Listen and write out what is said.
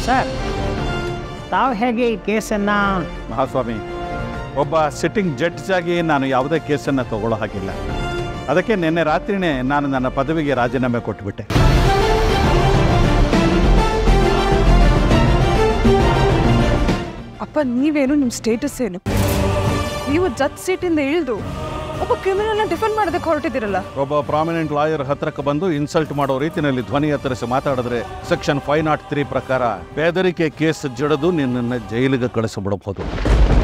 sir ತಾವು ಹೇಗೆ ಈ ಕೇಸನ್ನು ಮಹಾಸ್ವಾಮಿ ಒಬ್ಬ ಸಿಟ್ಟಿಂಗ್ ಜಡ್ಜ್ ಆಗಿ ನಾನು ಯಾವುದೇ ಕೇಸನ್ನು ತಗೊಳ್ಳೋ ಹಾಗಿಲ್ಲ ಅದಕ್ಕೆ ನಿನ್ನೆ ರಾತ್ರಿನೇ ನಾನು ನನ್ನ ಪದವಿಗೆ ರಾಜೀನಾಮೆ ಕೊಟ್ಟುಬಿಟ್ಟೆ ಅಪ್ಪ ನೀವೇನು ನಿಮ್ಮ ಸ್ಟೇಟಸ್ ಏನು ನೀವು ಜಡ್ ಸೀಟಿಂದ ಇಳಿದು ಒಬ್ಬ ಕ್ರಿಮಿನಲ್ನ ಡಿಫೆಂಡ್ ಮಾಡೋದಕ್ಕೆ ಹೊರಟಿದ್ದೀರಲ್ಲ ಒಬ್ಬ ಪ್ರಾಮಿನೆಂಟ್ ಲಾಯರ್ ಹತ್ರಕ್ಕೆ ಬಂದು ಇನ್ಸಲ್ಟ್ ಮಾಡೋ ರೀತಿಯಲ್ಲಿ ಧ್ವನಿ ಎತ್ತರಿಸಿ ಮಾತಾಡಿದ್ರೆ ಸೆಕ್ಷನ್ ಫೈವ್ ನಾಟ್ ತ್ರೀ ಪ್ರಕಾರ ಬೆದರಿಕೆ ಕೇಸ್ ಜಡದು ನಿನ್ನನ್ನು ಜೈಲಿಗೆ ಕಳಿಸಿಬಿಡಬಹುದು